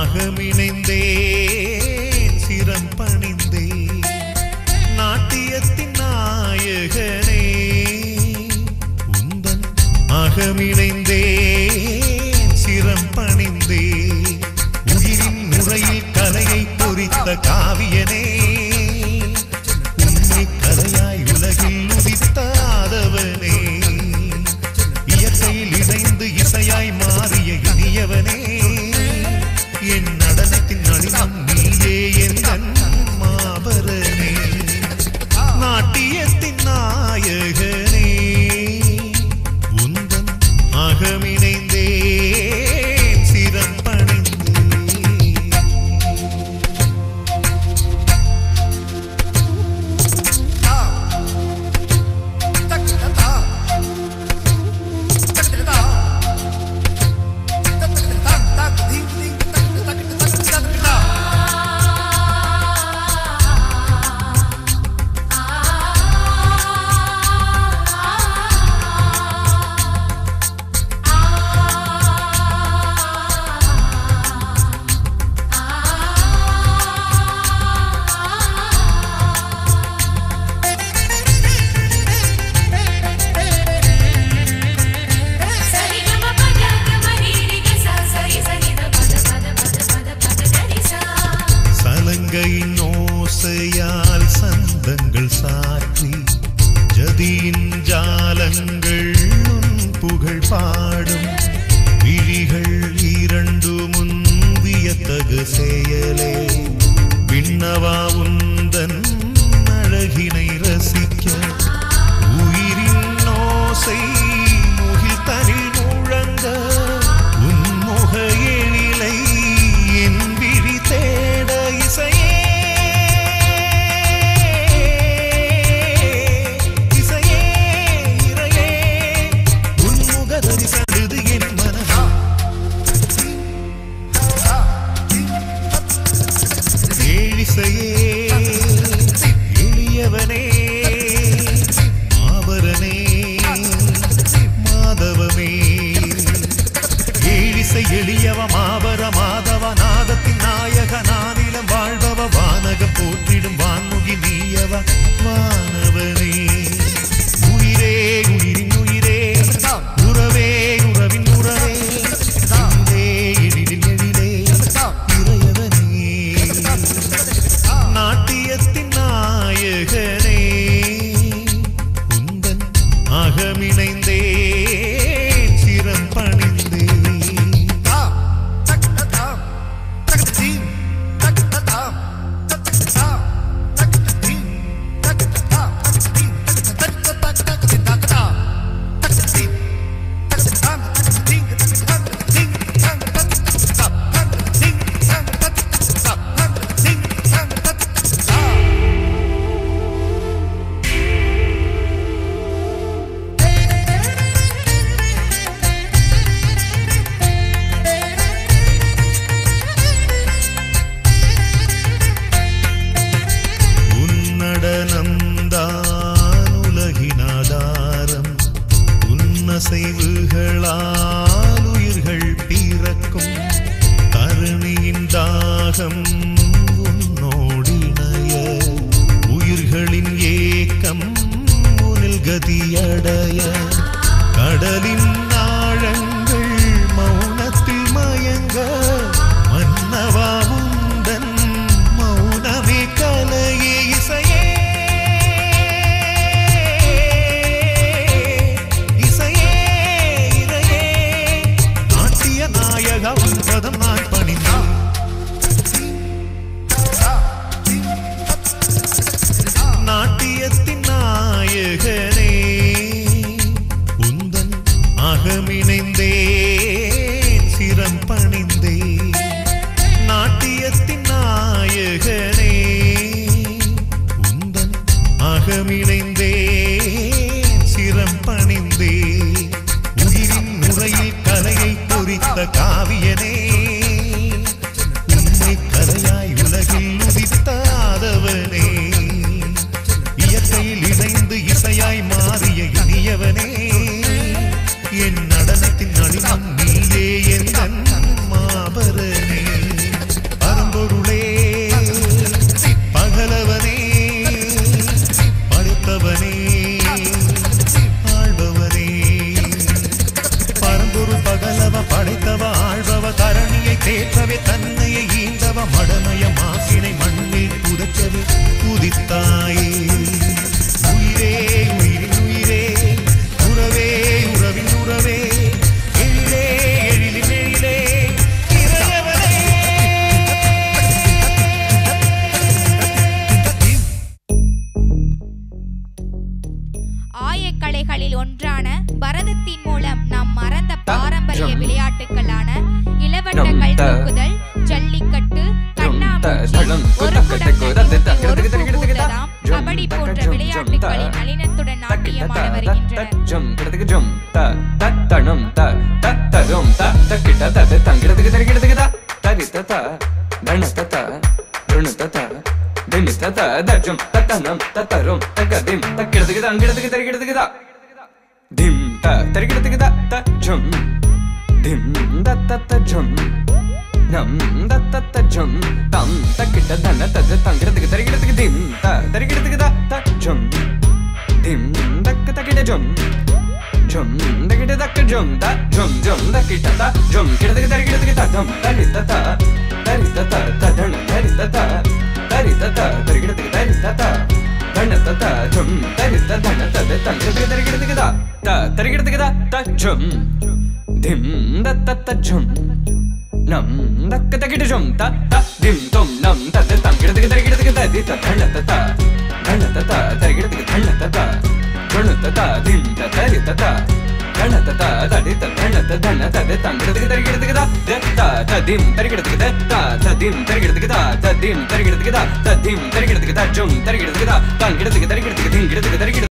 அகமிணைந்தேன் சிரம் பணிந்தேன் நாட்டியத்தின் நாயகனே உந்தன் அகமிணைந்தேன் சிரம் பணிந்தேன் உயிரின் முறையில் கலையை பொறித்த காவியனே உண்மை கலையாய் உலகில் உதித்தாதவனே இயற்கையில் இணைந்து இசையாய் மாறிய இனியவனே என் நடனத்தின் நளினம் நீயே எந்தன் மாபரனே நாட்டியத்தின் நாயகனே உந்தன் அகமிணைந்தே சிரம் பணிந்தே சலங்கையின் ஓசையால் சந்தங்கள் சாற்றி ஜதியின் ஜாலங்கள் உன் புகழ் பாடும் விழிகள் இரண்டு முந்தியத்தகு செயலே விண்ணவா உந்தன் அழகினை ரசிக்க உயிரின் ஓசை முகில் தனில் முழங்க உன் முக எழிலை என் விழி தேட இசையே இசையே இறையே உன் முகதரி சடுது என் மனதா ஏழிசையே எளியவனே மாபரனே மாதவமே ஏழிசை எளியவ மாபர மாதவ நாதத்தின் நாயக நானிலம் வாழ்பவ வானகம் போற்றிடும் வான்முகி நீயவ வானவனே உயிரே உயிரின் உயிரே உறவே உறவின் உறவே எழிலே எழிலில் எழிலே இறையவனே நாட்டியத்தின் நாயகனே உந்தன் அகமிணைந்தே சிரம் பணிந்தே உன்னடனம் தான் உலகினாதாரம் உன்னசைவுகளால் உயிர்கள் பிறக்கும் தருணியின் தாகம் உன்னோடிணைய உயிர்களின் ஏக்கம் உனில் கதியடைய கடலின் ஆழங்கள் மௌனத்தில் மயங்க மன்னவா உந்தன் மௌனமே கலையே இசையே இசையே இறையே நாட்டிய நாயக உன் பதம் நான் பணிந்தேன் நாட்டியத்தின் நாயகனே உந்தன் அகமிணைந்தே சிரம் பணிந்தே நாட்டியத்தின் நாயகனே உந்தன் அகமிணைந்தே சிரம் பணிந்தே உயிரின் முறையில் கலையை பொறித்த காவியனே உண்மை கலையாய் உலகில் உதித்தாதவனே இயற்கையில் இணைந்து இசையாய் மாறிய இனியவனே என் நடனத்தின் நளினம் நீயே எந்தன் மாபரனே ஏற்றவே தன்னையை ஈந்தவ மடமய மாசினை மண்ணில் புதைச்சவே புதித்தாயே உயிரே உயிரின் உயிரே உறவே உறவின் உறவே எழிலே எழிலின் எழிலே இறையவனே ஆயக்கலைகளில் ஒன்றான பரதத்தின் மூலம் நாம் மறந்த பாரம்பரிய விளையாட்டுகளான இளவட்ட கல் தூக்குதல் ஜல்லிக்கட்டு கண்ணாமூச்சி தளம், ஒரு குதக்கு, குடம் குதக்கு, தண்ணி, தக்கு, ஒரு தக்கு, தக்கு, பூ தக்கு, ஊதலாம், ஜம், கபடி தக்க, போன்ற ஜம், விளையாட்டுகளில் ஜம், நளினத்துடன் நாட்டியமாட வருகின்றனர் ஜம் கிடதுக்கு ஜம் த தத்தனம் த தத்தரும் த தக்கிட்ட தது தங்கிடதுக்கு தரிகிடதுக்கு த தரி தத தண தத ருணு தத திமி தத தஜம் தத்தனம் தத்தரும் தகதிம் தக்கிடதுக்கு தங்கிடதுக்கு தரிகிடதுக்கு த திம் த தரிகிடதுக்கு த த ஜம் திம் த தத்த ஜம் நம் த தத்த ஜம் தம் தக்கிட்ட தன தது தங்கிடதுக்கு தரிகிடதுக்கு திம் த தரிகிடதுக்கு த த ஜம் dim dak tak da jum jum dak da dak jum da jum jum dak ta ta jum kida dak dak dak ta jum tari ta ta tari ta ta ta dan tari ta ta tari ta ta tari kida dak tari ta ta dan ta ta jum tari ta dan ta da ta kida dak tari kida dak ta ta tari kida dak ta ta jum dim da ta ta jum nam dak dak da jum ta ta dim tum nam ta da ta kida dak tari kida dak ta di ta dan ta ta dan ta ta tari kida dak dan ta ta ருணு ததா திம் தரி ததா கண ததா தடி தன தன தத தங்கிறதுக்கு தரிக்கிறதுக்கு தா தா ததிம் தரிக்கிறதுக்கு தா ததிம் தரிக்கிறதுக்கு தா ததிம் தரிக்கிறதுக்கு தா ததிம் தரிக்கிறதுக்கு தா ஜும் தரிக்கிறதுக்கு தா தங்கிறதுக்கு தரிக்கிறதுக்கு திங்கிறதுக்கு தரிக்கிறது